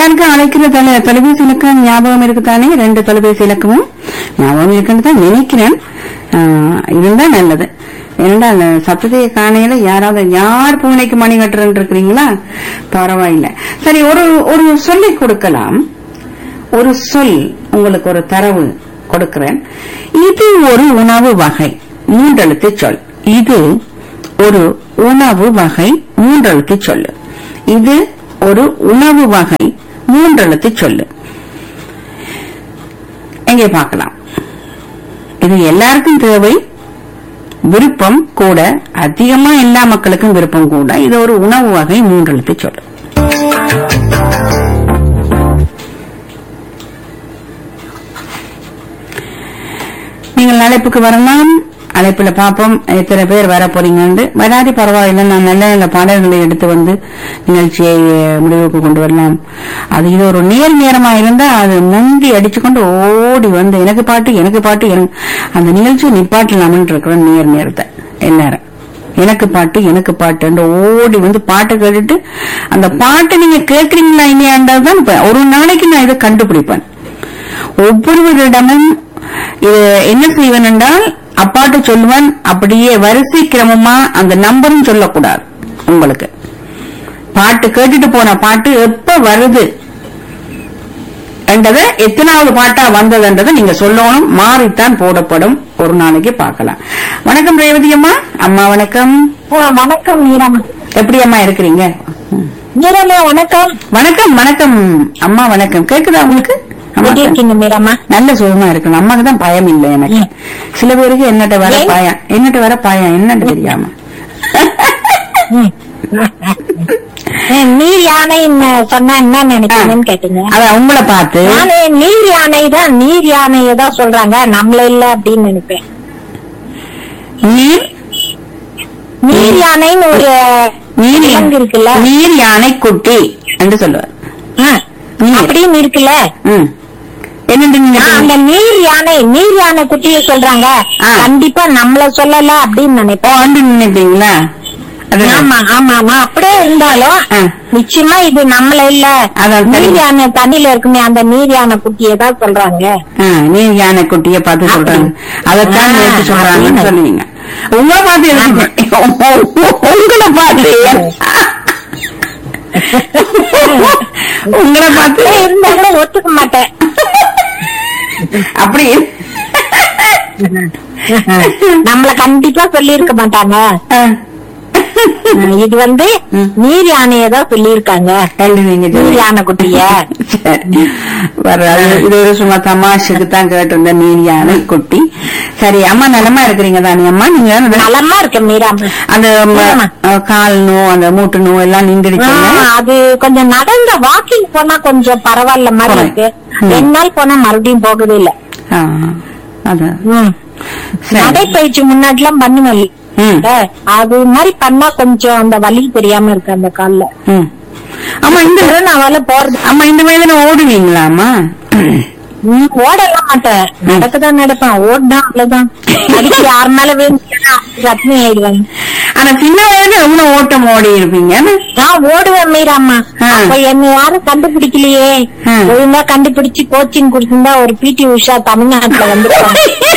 எல்லாருக்கும் அழைக்கிற தொலை தொலைபேசி இலக்கம் ஞாபகம் இருக்குதானே ரெண்டு தொலைபேசி இலக்கமும் ஞாபகம் இருக்குன்னு தான் நினைக்கிறேன் ஆஹ், இருந்தா நல்லது ஏன்னா அந்த சத்தத்தைய காணையில யாராவது யார் பூனைக்கு மணி கட்டுறன்னு இருக்கிறீங்களா பரவாயில்ல சரி ஒரு ஒரு சொல்லி கொடுக்கலாம் ஒரு சொல் உங்களுக்கு ஒரு தரவு கொடுக்கிறேன் இது ஒரு உணவு வகை மூன்றெழுத்து சொல் இது ஒரு உணவு வகை மூன்றெழுத்து சொல்லு இது ஒரு உணவு வகை மூன்றெழுத்து சொல்லு எங்கே பார்க்கலாம் இது எல்லாருக்கும் தேவை விருப்பம் கூட அதிகமா எல்லா மக்களுக்கும் விருப்பம் கூட இது ஒரு உணவு வகை மூன்றெழுத்து சொல்லு நீங்கள் அழைப்புக்கு வரலாம் அழைப்புல பார்ப்போம் எத்தனை பேர் வர போறீங்கன்னு வராது பரவாயில்லை நான் நல்ல நல்ல பாடல்களை எடுத்து வந்து நிகழ்ச்சியை அஹ், முடிவுக்கு கொண்டு வரலாம் அது இது ஒரு நேர் நேரமா இருந்தா அது முந்தி அடிச்சுக்கொண்டு ஓடி வந்து எனக்கு பாட்டு எனக்கு பாட்டு எனக்கு அந்த நிகழ்ச்சியை நிப்பாட்டலாம்னு இருக்கிறேன் நேர் நேரத்தை எல்லாரும் எனக்கு பாட்டு எனக்கு பாட்டு ஓடி வந்து பாட்டு கேட்டுட்டு அந்த பாட்டை நீங்க கேட்கறீங்களா இல்லையான்றதுதான் இப்ப ஒரு நாளைக்கு நான் இதை கண்டுபிடிப்பேன் ஒவ்வொருவரிடமும் இது என்ன செய்வன் என்றால் அப்பாட்ட சொல்லுவன் அப்படியே வரிசை கிரமமா அந்த நம்பரும் சொல்லக்கூடாது உங்களுக்கு பாட்டு கேட்டுட்டு போன பாட்டு எப்ப வருது என்றதை எத்தனாவது பாட்டா வந்ததுன்றதை நீங்க சொல்லணும் மாறித்தான் போடப்படும் ஒரு நாளைக்கு பார்க்கலாம் வணக்கம் ரேவதி அம்மா அம்மா வணக்கம் ஓ, வணக்கம் மீராமா எப்படி அம்மா இருக்கிறீங்க ம். மீராமா வணக்கம் வணக்கம் வணக்கம் அம்மா வணக்கம் கேக்குதா உங்களுக்கு அம்மா, எப்படி இருக்கீங்க மீராமா நல்ல சுகமா இருக்கணும் அம்மாக்கு தான் பயம் இல்லை எனக்கு ம். சில பேருக்கு என்னட்ட வர ஏன்? பயம் என்னட்ட வர பயம் என்னன்னு தெரியாம ம். ஏன், நீர் யானைன்னு சொன்னா என்ன நினைக்கிறீங்கன்னு கேட்டீங்க அத உங்களை பார்த்து நானு நீர் யானை தான் நீர் யானையை தான் சொல்றாங்க நம்மள இல்ல அப்படின்னு நினைப்பேன் நீர் நீர் யானைன்னு ஒரு நீர் விலங்கு இருக்குல்ல நீர் யானை குட்டி என்று சொல்லுவார் ஆ, நீர். அப்படின்னு இருக்குல்ல ம். என்னண்டு நீங்க ஆ, அந்த நீர் யானை நீர் யானை குட்டிய சொல்றாங்க ஆ. கண்டிப்பா நம்மள சொல்லல அப்படின்னு ஓ நினைப்பேன் அண்டு நினைப்பீங்களா அது ஆமா ஆமா ஆமா அப்படியே இருந்தாலும் ஆ. நிச்சயமா இது நம்மள இல்ல அதான் சரி. நீர் யானை தண்ணியில இருக்குமே அந்த நீர் யானை குட்டியை தான் சொல்றாங்க ஆ, நீர் யானை குட்டிய பார்த்து சொல்றாங்க அதைத்தான் ஆ, நேற்று சொல்றாங்கன்னு அப்படின்னு. சொல்லுவீங்க உங்களை பார்த்து எழுதிட்டேன் உங்களை பார்த்து உங்களை பார்த்து அப்படியே இருந்தா கூட ஒத்துக்க மாட்டேன் அப்படி நம்மள கண்டிப்பா சொல்லி இருக்க மாட்டாங்க ஆ. இது வந்து ம். நீர் யானையை தான் சொல்லி இருக்காங்க எழுதுவீங்க நீர் யானை குட்டிய சரி. வர்றாது. இது ஒரு சும்மா தமாஷுக்கு தான் கேட்டிருந்த நீர் யானை குட்டி சரி அம்மா நலமா இருக்கிறீங்க தானே அம்மா நீங்க அந்த- நலமா இருக்கு மீரா அந்த ம- ஆமா. அஹ், கால் நோ அந்த மூட்டு நோ எல்லாம் ஆ, நின்றுடுச்சு அது கொஞ்சம் நடந்த வாக்கிங் போனா கொஞ்சம் பரவாயில்ல மாதிரி இருக்கு ம். ரெண்டு நாள் போனா மறுபடியும் போகவே இல்ல அதான் ம். சரி. நடைப்பயிற்சி முன்னாடி எல்லாம் பண்ணுவேன் ம், அது மாதிரி பண்ணா கொஞ்சம் அந்த வலி தெரியாம இருக்கு அந்த கால்ல ம். அம்மா இந்த அவள போறது அம்மா இந்த வயதுல ஓடுவீங்களா அம்மா ம், ஓடலாம் மாட்டேன் நடக்கதான் நடப்பேன் ஓடினா அவ்வளவுதான் அடிச்சு யார் மேல வேணும் ரத்னி ஆயிடுவாங்க ஆனா சின்ன வயதுல எவ்வளவு ஓட்டம் ஓடி இருப்பீங்க நான் ஓடுவேன் மீராம்மா ஆ. அப்ப என்ன யாரும் கண்டுபிடிக்கலையே ஆ. ஒழுங்கா கண்டுபிடிச்சு கோச்சிங் கொடுத்திருந்தா ஒரு பிடி உஷா தமிழ்நாட்டுல வந்துருவாங்க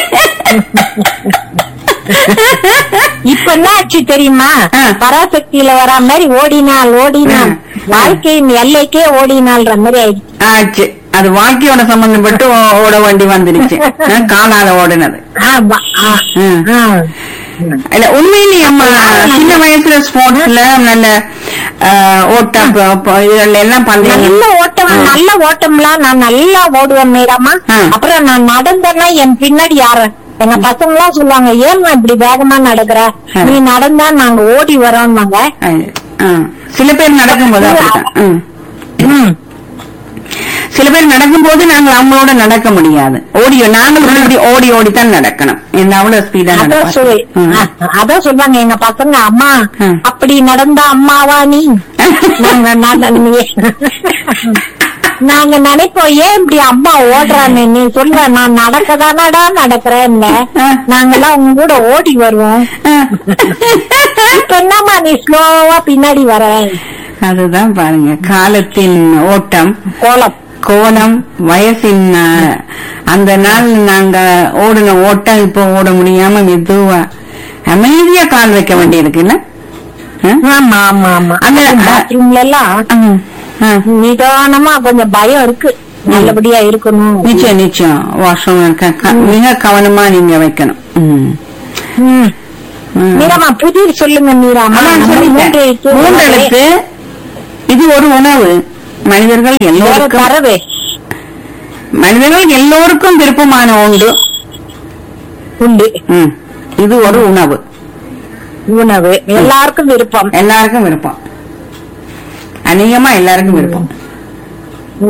இப்ப என்ன ஆச்சு தெரியுமா ஆ. பராசக்தியில வர மாதிரி ஓடினால் ஓடினால் ஆ. வாழ்க்கையின் எல்லைக்கே ஓடினால்ன்ற மாதிரி ஆயிடுச்சு ஆச்சு அது வாழ்க்கையோட சம்பந்தப்பட்டு ஓ- ஓட வேண்டி வந்துருச்சு அஹ், காலால ஓடுனது ஆ, வா- ஆ. ம். ஆ. இல்ல உண்மையிலேயே அம்மா சின்ன வயசுல ஸ்போர்ட்ஸ்ல நல்ல அஹ், ஓட்டம் ப- ப- இதுல எல்லாம் பந்தயம் நல்ல ஓட்டம் நல்ல ஓட்டம்லாம் நான் நல்லா ஓடுவேன் மீராமா ஆ. அப்புறம் நான் நடந்தேன்னா என் பின்னாடி யாரு எங்க பசங்க எல்லாம் சொல்லுவாங்க ஏன் இப்படி வேகமா நடக்கிற ஆ. நீ நடந்தா நாங்க ஓடி வரோம்னாங்க அஹ், அஹ். சில பேர் நடக்கும்போது அப்படித்தான் ம். ம். சில பேர் நடக்கும்போது நாங்கள் அவங்களோட நடக்க முடியாது ஓடி நாங்கள் இப்படி ஓடி ஓடித்தான் நடக்கணும் என்ன அவ்வளவு ஸ்பீடா அதான் சொல்லு ஆ, அதான் சொல்லுவாங்க எங்க பசங்க அம்மா ஆ. அப்படி நடந்தா அம்மாவா நீ நாங்க நட- நீ- நாங்க நினைப்போம் ஏன் இப்படி அம்மா ஓடுறான்னு நீ சொல்லுவ நான் நடக்கதானடா நடக்கிறேன் ஆ. நாங்கெல்லாம் உங்க கூட ஓடி வருவோம் இப்ப என்னம்மா நீ ஸ்லோவா பின்னாடி வர அதுதான் பாருங்க காலத்தின் ஓட்டம் கோலம் கோலம் வயசின் அஹ், அந்த நாள் நாங்க ஓடின ஓட்டம் இப்போ ஓட முடியாம மெதுவா அமைதியா கால் வைக்க வேண்டியிருக்கு இல்ல அஹ்? ஆமா ஆமா ஆமா அந்த பாத்ரூம்ல எல்லாம் அஹ், அஹ். நிதானமா கொஞ்சம் பயம் இருக்கு நல்லபடியா இருக்கணும் நிச்சயம் நிச்சயம் வாஷ்ரூம் மிக கவனமா நீங்க வைக்கணும் ம். ம். ம். மீராமா புதிர் சொல்லுங்க மீராமா அதான் நம்ம சொல்லிட்டேன். மூன்று எழுத்து மூன்று எழுத்து இது ஒரு உணவு மனிதர்கள் வேற எல்லோருக்கும் தரவு மனிதர்கள் எல்லோருக்கும் விருப்பமான உண்டு உண்டு ம். இது ஒரு உணவு உணவு எல்லாருக்கும் விருப்பம் எல்லாருக்கும் விருப்பம் அநேகமா எல்லாருக்கும் விருப்பம் ஓ.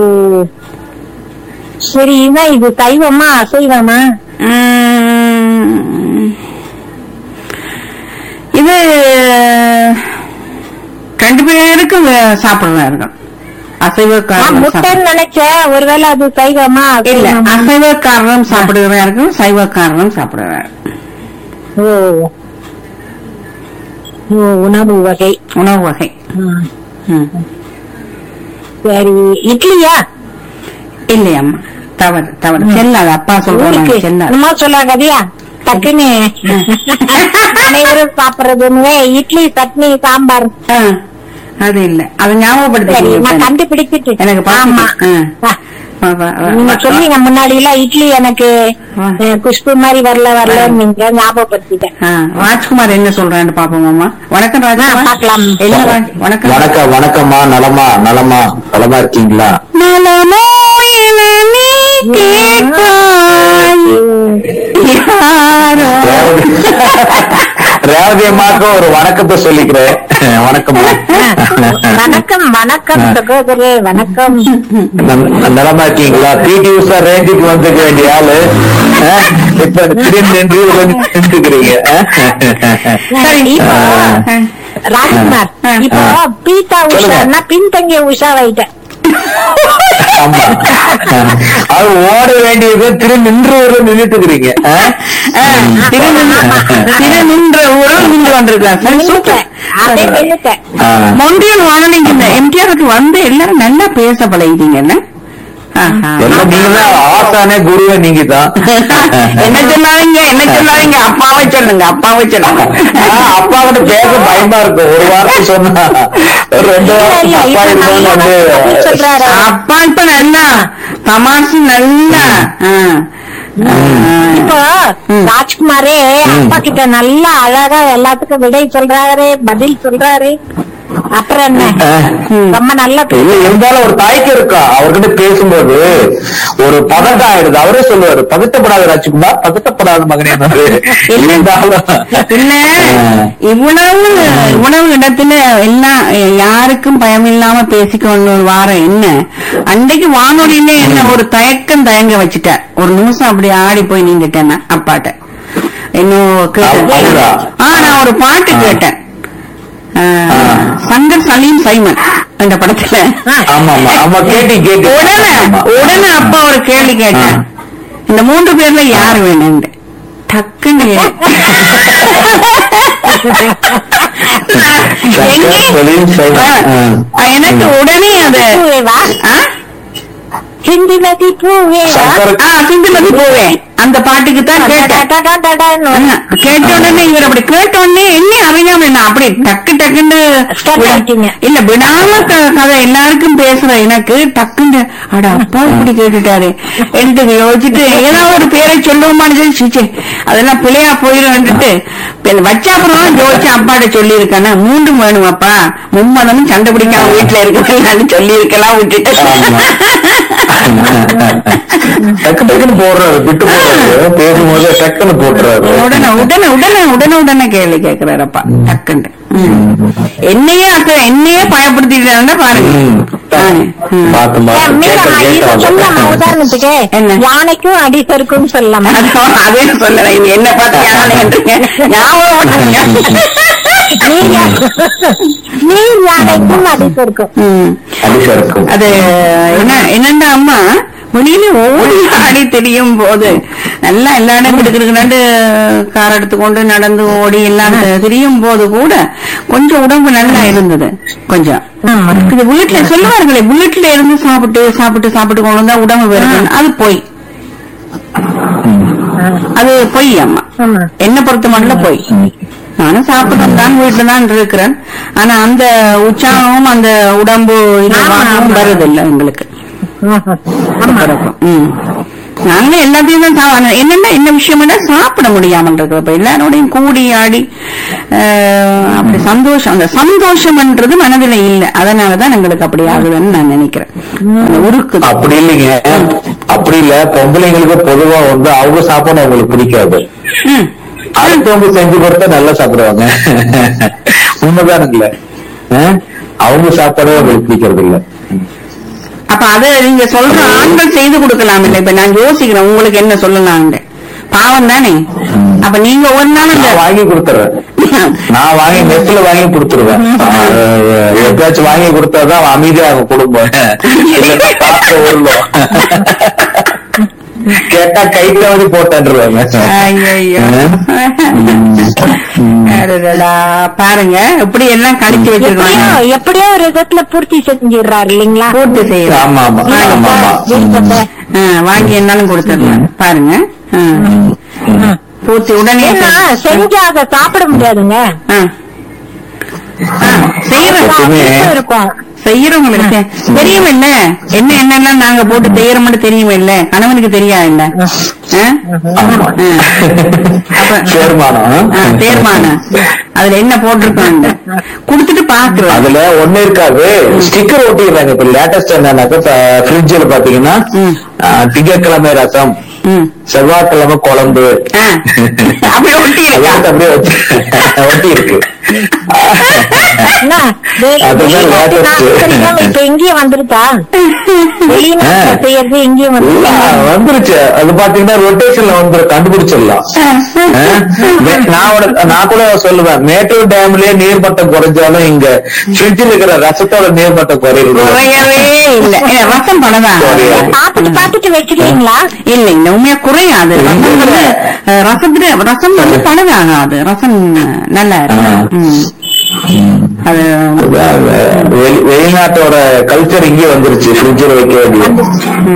சரி இதான் இது சைவமா அசைவமா ம். இது ரெண்டு பேருக்கும் வே- சாப்பிடுவார்கள் நான் அசைவக்காரரும் சாப்பிடு- முட்டைன்னு நினைச்சேன் ஒருவேளை அது சைவமா இல்ல அசைவமா? அசைவக்காரரும் சாப்பிடுகிறார்கள் சைவக்காரரும் சாப்பிடுவார்கள் ஓ ஓ உணவு வகை உணவு வகை ம். ம். சரி இட்லியா இல்லையம்மா தவறு தவறு செல்லாது அப்பா சொல்றாங்க ஊருக்கு செல்லாது என்னமோ சொல்லாங்கதியா டக்குன்னு அனைவரும் சாப்பிடுறதுன்னு இட்லி சட்னி சாம்பார் ஆ, அது இல்ல அதை சரி நான் ஞாபகப்படுத்தி கண்டுபிடிச்சிட்டு எனக்கு ஆமா பார்த்துட்டு, ஆ. நீங்க சொன்னீங்க முன்னாடி எல்லாம் இட்லி எனக்கு ஆ. அஹ், குஷ்பு மாதிரி வரல வரல நீங்க ஞாபகப்படுத்திட்டேன் ராஜ்குமார் என்ன சொல்றான்னு பாப்போமாமா வணக்கம் ஆ, ராஜ்குமார் பார்க்கலாம். என்ன ராஜ்- வணக்கம் வணக்கம் வணக்கம்மா நலமா நலமா நலமா இருக்கீங்களா நலமோ என நீ கேட்பாய் யாரோ ரேவதி அம்மாவுக்கு ஒரு வணக்கத்தை சொல்லிக்கிறேன் வணக்கம்மா வணக்கம் வணக்கம் சகோதரே வணக்கம் ந- நலமா இருக்கீங்களா பிடி உஷா ரேஞ்சுக்கு வந்துக்க வேண்டிய ஆளு அஹ், இப்ப திடீர்னு நின்று வந்து நின்றுக்கிறீங்க சரி இப்போ ஆ. ராஜ்குமார் ஆ. இப்போ பீட்டா உஷான்னா பின்தங்கிய உஷா வைட்டேன் ஆமா அது ஓட வேண்டியது திரு நின்று நின்றுட்டுக்கிறீங்க திரு திரு நின்ற ஊரில் நின்று கொண்டிருக்கார் சரி, சூப்பர் அப்படியே நின்னுட்டேன் மொண்டியல் வானொலிக்கு இந்த எம்டிஆருக்கு வந்து எல்லாரும் நல்லா பேச பழகிட்டீங்கல்ல ஆஹா. எல்லாம் நீங்க தான் ஆசானே குருவே நீங்க தான் என்ன சொல்லாதீங்க என்ன சொல்லாதீங்க அப்பாவை சொல்லுங்க அப்பாவை சொல்லுங்க அப்பா கிட்ட பேச பயமா இருக்கும் ஒரு வார்த்தை சொன்னா ஒரு ரெண்டு இல்ல, வாரத்துக்கு இல்ல, அப்பா இப்ப இருந்தாலும் நல்லா பதில் வந்து சொல்றாரு அப்பா இப்ப நல்லா தமாசு நல்லா ஆ. ஆ. இப்போ ம். ராஜ்குமாரே அப்பா கிட்ட நல்லா அழகா எல்லாத்துக்கும் விடை சொல்றாரு பதில் சொல்றாரு அப்புறம் என்ன அஹ், ரொம்ப நல்லா இல்ல, இருந்தாலும் ஒரு தாய்க்கு இருக்கா அவர்கிட்ட பேசும்போது ஒரு பதட்டம் ஆயிடுது அவரே சொல்லுவாரு பதட்டப்படாத ராஜ்குமார் பதட்டப்படாத மகனே இருந்தாலும் இல்ல ஆ. இவ்வளவு இவ்வளவு இடத்துல எல்லாம் யாருக்கும் பயம் இல்லாம பேசிக்கொண்டு வார என்ன அன்றைக்கு வானொலியில என்ன ஒரு தயக்கம் தயங்க வச்சுட்டார் ஒரு நிமிஷம் அப்படி ஆடி போய் நின்றுட்டேன் நான் அப்பாட்ட இன்னும் கேட்டேன் அப்படியா? ஆ நான் ஒரு பாட்டு ஆ. கேட்டேன் ஆ, சங்கர் சலீம் சைமன் அந்த படத்துல ஆமா ஆமா ஆமா கேட்டி கேட்டி உடனே ஆமா. உடனே அப்பா ஒரு கேள்வி கேட்டேன் இந்த மூன்று பேர்ல யார் வேணும்னு டக்குன்னு எங்கே? சலீம் சைமன். ஆ, எனக்கு உடனே அது பூவேவா ஆ? ஹிந்தி நதி பூவேவா சங்கர் ஆ, சிந்துமதி போவேன் அந்த பாட்டுக்கு தான் கேட்டேன் டடடடடன்னு ஆ, கேட்ட உடனே இவர் அப்படி கேட்ட உடனே என்ன அறியாம நான் அப்படி டக்கு டக்குன்னு Stop ஆயிட்டீங்க. இல்ல விடாம க- கதை எல்லாருக்கும் பேசுற எனக்கு டக்குன்னு அட அப்பா இப்படி கேட்டுட்டாரு எடுத்து யோசிச்சுட்டு ஏதாவது ஒரு பேரை சொல்லுவோமான்னு சொல்லி சிச்சே அதெல்லாம் பிள்ளையா போயிடும்னுட்டு வச்ச அப்புறம் யோசிச்சு அப்பாட்ட சொல்லி இருக்கானே மூன்றும் வேணும் அப்பா மும்மதமும் சண்டை பிடிக்காம வீட்டுல இருக்கலாம்னு சொல்லி இருக்கலாம் விட்டுட்டு டக்கு டக்குன்னு போடுறாரு விட்டு போடுறாரு பேசும்போது டக்குன்னு போட்டுறாரு உடனே உடனே உடனே உடனே உடனே கேள்வி கேட்கிறாரப்பா டக்குண்டு என்னையே அப்ப என்னையே பயப்படுத்திட்டாருன்னா பாருங்க ம். ஆ, ம். பார்த்து ஏன் பார்த்து மீரா, கேட்க இதை சொல்லலாமா கேட்க உதாரணத்துக்கு என்ன? யானைக்கும் அடிசருக்கும் சொல்லலாமா அதான் அதே சொல்லல இது என்ன பார்த்து யானைன்றீங்க ஞாபகப்படுத்துங்க நீர் யா- நீர் யானைக்கும் அடிசருக்கும் ம். அடிசா இருக்கும் அது என்ன என்னண்டா அம்மா வெளியில ஓடி ஆடி தெரியும் போது நல்லா எல்லா இடம் கிடுக்கிடுக்கிட்டு கார் எடுத்துக்கொண்டு நடந்து ஓடி எல்லாம் திரியும் போது கூட கொஞ்சம் உடம்பு நல்லா இருந்தது கொஞ்சம் ஆமா. இது வீட்டுல சொல்லுவார்களே வீட்டுல இருந்து சாப்பிட்டு சாப்பிட்டு சாப்பிட்டு கொண்டு வந்தா உடம்பு வருது அது பொய் அது பொய் அம்மா ஆமா. என்ன பொறுத்த மட்டும் பொய் நானும் சாப்பிட்டு தான் வீட்டுல தான் இருக்கிறேன் ஆனா அந்த உற்சாகமும் அந்த உடம்பு இது ஆமா, வாகமும் ஆமா. வருதில்லை எங்களுக்கு ஆமா பிறக்கும். ம். நாங்களும் எல்லாத்தையும் தான் சா- ஆனா என்னென்ன என்ன விஷயம்னா சாப்பிட முடியாமல் இருக்கிற இப்ப எல்லாரோடையும் கூடி ஆடி அஹ், அப்படி சந்தோஷம் அந்த சந்தோஷம்ன்றது மனதில் இல்லை அதனாலதான் எங்களுக்கு அப்படி ஆகுதுன்னு நான் நினைக்கிறேன் அந்த உருக்கு அப்படி இல்லைங்க அப்படி இல்ல பொம்பளைங்களுக்கு பொதுவா வந்து அவங்க சாப்பாடு அவங்களுக்கு பிடிக்காது ம். அடுத்தவங்க செஞ்சு கொடுத்தா நல்லா சாப்பிடுவாங்க உண்மைதானுங்களே ஆ? அவங்க சாப்பாடே அவங்களுக்கு பிடிக்கிறது இல்ல அப்ப அத நீங்க சொல்ற ஆண்கள் செய்து கொடுக்கலாம் இல்ல இப்ப நான் யோசிக்கிறேன் உங்களுக்கு என்ன சொல்லலாம்னு பாவம் தானே அப்ப நீங்க ஒரு நாள் இந்த நான் வாங்கி கொடுத்துறேன் நான் வாங்கி நெட்ல வாங்கி கொடுத்துருவேன் ஆஹ் எப்பயாச்சும் வாங்கி கொடுத்தாதான் அமைதியாக குடும்பம் இல்லைன்னா காசு உருளும் கேட்டா கையில வந்து போட்டுருவாங்க ஐயையோ. அடடடா. பாருங்க இப்படி எல்லாம் கழிச்சு எப்படியோ வச்சிருக்காங்க எப்படியோ ஒரு விதத்துல பூர்த்தி செஞ்சிடுறாரு இல்லைங்களா பூர்த்தி செய்யலாம் ஆமா ஆமா ஆமா ஆமா விருப்பத்தை. ஆ, வாங்கி என்னாலும் கொடுத்துடலாம் பாருங்க ஆ. ம். பூர்த்தி உடனே ஏன்னா செஞ்சா அதை சாப்பிட முடியாதுங்க ஆ. ஆ, செய்யறோம் எப்பவுமே- விருப்பம் இருக்கும் செய்யறவங்களுக்கு தெரியும் இல்ல என்ன என்னெல்லாம் நாங்க போட்டு செய்யறோம்னு தெரியும் இல்ல கணவனுக்கு தெரியா இல்ல ஆ? ஆமா ஆ. அப்ப சேர்மானம் ஆ, தேர்மானம் அதுல என்ன போட்டிருக்கோம் குடுத்துட்டு பாக்குறோம் அதுல ஒண்ணு இருக்காது ஸ்டிக்கர் ஒட்டிடுறாங்க இப்ப லேட்டஸ்ட் என்னன்னாக்கா ஃப்ரிட்ஜில் பாத்தீங்கன்னா ம். ஆ, திங்கட்கிழமை ரசம் ம். செவ்வாய்க்கிழமை குழம்பு ஆ. அப்படியே ஒட்டி இருக்கா அதெல்லாம் அப்படியே ஒட்டி ஒட்டி இருக்கு என்ன, வெ- அதுதான் வெளிநாட்டு latest. நாட்டு தெரியாம இப்ப இங்கேயே வந்துருதா வெளிநாட்டுல ஆ. செய்யறது இங்கேயும் வந்து இல்ல, வந்துருச்சு அது பாத்தீங்கன்னா ரொட்டேஷன்ல வந்து கண்டுபிடிச்சிடலாம் ஆ? மே- நான் உனக்கு- நான் கூட சொல்லுவேன் மேட்டூர் டேம்லயே நீர்மட்டம் குறைஞ்சாலும் இங்க ஃப்ரிட்ஜில் இருக்கிற ரசத்தோட நீர்மட்டம் குறையுது குறையவே இல்ல ஏ, ரசம் பணதான் குறையாது. பாத்துட்டு பாத்துட்டு வச்சுக்கிறீங்களா இல்ல இல்ல உண்மையா குறையாது ரசம் வந்து அஹ், ரசத்துல ரசம் வந்து பழகாகாது ரசம் நல்லா இருக்கும் ம். அது வெளி- வெளிநாட்டோட கல்ச்சர் இங்கே வந்துருச்சு ஃப்ரிட்ஜில் வைக்க வேண்டியது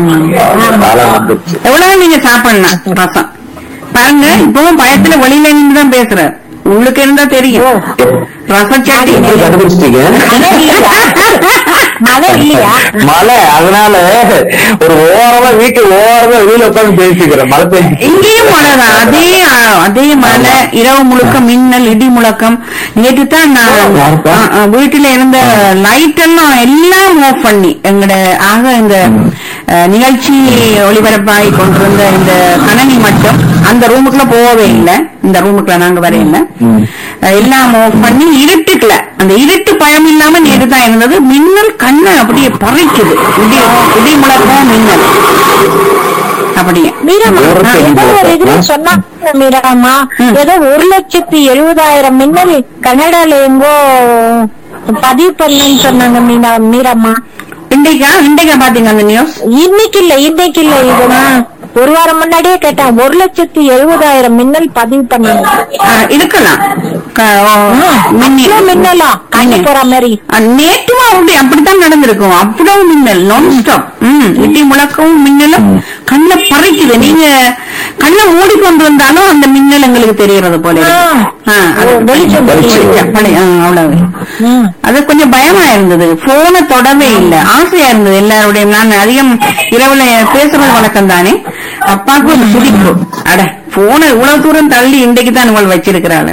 காலம் வந்துருச்சு எவ்வளவு நீங்க சாப்பிடலாம் ரசம் பாருங்க இப்பவும் பயத்துல வெளியில நின்று தான் பேசுற உங்களுக்கு இருந்தா தெரியும் ரசச்சட்டி எப்படி கண்டுபிடிச்சிட்டீங்க மழை இல்லையா மழை இல்லையா மழை அதனால ஒரு ஓரமா வீட்டு ஓரமா வெளியில உட்காந்து பேசிக்கிறேன் மழை பெஞ்சு இங்கேயும் மழைதான் அதே அஹ், அதே மழை இரவு முழுக்க மின்னல் இடி முழக்கம் நேற்று தான் நான் யாருப்பா? அஹ், அஹ், வீட்டுல இருந்த லைட் எல்லாம் எல்லாம் ஆஃப் பண்ணி எங்கட ஆக இந்த அஹ், நிகழ்ச்சி ஒளிபரப்பாகி கொண்டிருந்த இந்த கணனி மட்டும் அந்த ரூமுக்குள்ள போகவே இல்லை இந்த ரூமுக்குள்ள நாங்க வரையில அஹ், எல்லாம் ஆஃப் பண்ணி இருட்டுக்கல அந்த இருட்டு பயம் இல்லாம நேற்று தான் இருந்தது மின்னல் கண்ணை அப்படியே பறிக்குது இடி இடி முழக்கம் மின்னல் அப்படியே மீரம்மா ஒரு ஏதோ ஒரு இதுல தெரியுது. சொன்னாங்க மீரம்மா ம். ஏதோ ஒரு லட்சத்தி எழுபதாயிரம் மின்னல் கனடால எங்கோ பதிவு பண்ணேன்னு சொன்னாங்க மீனா மீரம்மா இன்றைக்கா இன்றைக்கா பாத்தீங்க அந்த நியூஸ் இன்னைக்கு இல்ல இன்னைக்கு இல்ல இதுதான் ஒரு வாரம் முன்னாடியே கேட்டேன் ஒரு லட்சத்தி எழுபதாயிரம் மின்னல் பதிவு பண்ணாங்க ஆ, இருக்கலாம் க- ஓ, மின்னி- அவ்வளவு மின்னலா காஞ்சி போற மாதிரி ஆ, நேற்றும் அப்படி அப்படித்தான் நடந்திருக்கும் அவ்வளவு மின்னல் நான் ஸ்டாப் ம் இடி முழக்கவும் மின்னலும் கண்ணை பறிக்குது நீங்க கண்ணை மூடி கொண்டு வந்தாலும் அந்த மின்னல் எங்களுக்கு தெரியறது போல இருக்கு. ஆ, அது ஓ, வெளிச்சம் வெளிச்சம், பழைய, ஆ, அவ்வளவு ம். அது கொஞ்சம் பயமா இருந்தது போனை தொடவே இல்ல ஆசையா இருந்தது எல்லாருடைய நான் அதிகம் இரவுல பேசுறது வழக்கம் தானே அப்பாவுக்கு ஒரு சிரிப்பு அட போனை இவ்வளவு தூரம் தள்ளி இன்றைக்கு தான் இவள் வச்சிருக்கிறாள்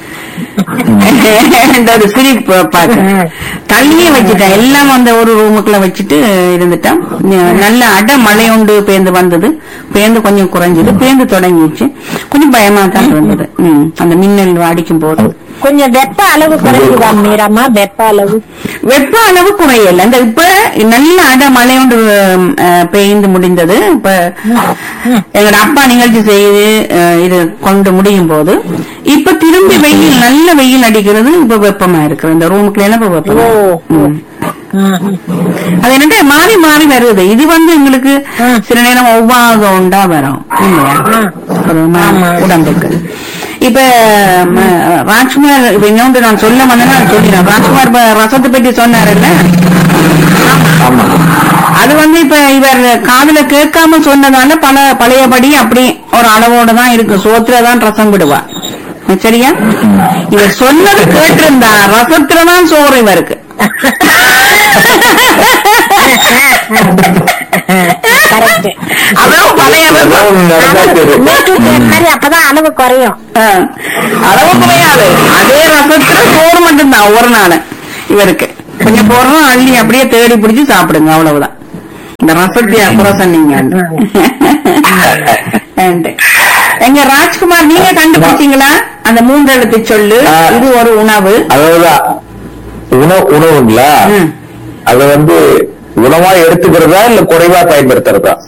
இந்த ஒரு சிரிப்பு பார்க்க தள்ளியே வச்சுட்டேன் எல்லாம் அந்த ஒரு ரூமுக்குள்ள வச்சுட்டு இருந்துட்டான் நல்ல அட மழை உண்டு பேந்து வந்தது பேந்து கொஞ்சம் குறைஞ்சது பேந்து தொடங்கிடுச்சு கொஞ்சம் பயமா தான் இருந்தது ம், அந்த மின்னல் அடிக்கும் போது கொஞ்சம் வெப்ப அளவு குறைஞ்சுதா மீரம்மா வெப்ப அளவு வெப்ப அளவு குறையல இந்த இப்ப நல்ல அட மழை ஒன்று அஹ், பெய்ந்து முடிந்தது இப்ப எங்களோட அப்பா நிகழ்ச்சி செய்து அஹ், இது கொண்டு முடியும் போது இப்ப திரும்பி வெயில் நல்ல வெயில் அடிக்கிறது இப்ப வெப்பமா இருக்கு இந்த ரூமுக்குள்ள எல்லாம் இப்ப வெப்பமா இருக்கு. ம். அது என்னட்டு மாறி மாறி வருது இது வந்து எங்களுக்கு ம். சில நேரம் ஒவ்வாத உண்டா வரும் இல்லையா ம். ஒரு ம- ஆமா. உடம்புக்கு இப்ப ம, ராஜ்குமார் இப்ப இன்னொன்று நான் சொல்ல வந்தேன்னா சொல்லிடுறேன் ராஜ்குமார் இப்ப ரசத்தை பற்றி சொன்னாருல்ல ஆமா அது வந்து இப்ப இவர் காதுல கேட்காம சொன்னதால பல பழையபடி அப்படி ஒரு அளவோட தான் இருக்கு சோத்துல தான் ரசம் விடுவா சரியா இவர் சொன்னது கேட்டிருந்தா ரசத்துல தான் சோறு இவருக்கு கரெக்ட் அவ்வளவு பழைய ரசம் ஏதாவது நடந்தா சரி. மாதிரி அப்பதான் அளவு குறையும் ஆ, அளவு குறையாது அதே ரசத்துல சோறு மட்டும்தான் ஒரு நாள் இவருக்கு கொஞ்சம் போறோம் அள்ளி அப்படியே தேடி பிடிச்சு சாப்பிடுங்க அவ்வளவுதான் இந்த ரசத்தையா குறை சொன்னீங்க And எங்க ராஜ்குமார் நீங்க கண்டுபிடிச்சீங்களா அந்த மூன்று எழுத்து சொல்லு ஆ. இது ஒரு உணவு அதாவது உணவு உணவுங்களா ம். அது வந்து உணவா எடுத்துக்கிறதா இல்ல குறைவா பயன்படுத்துறதா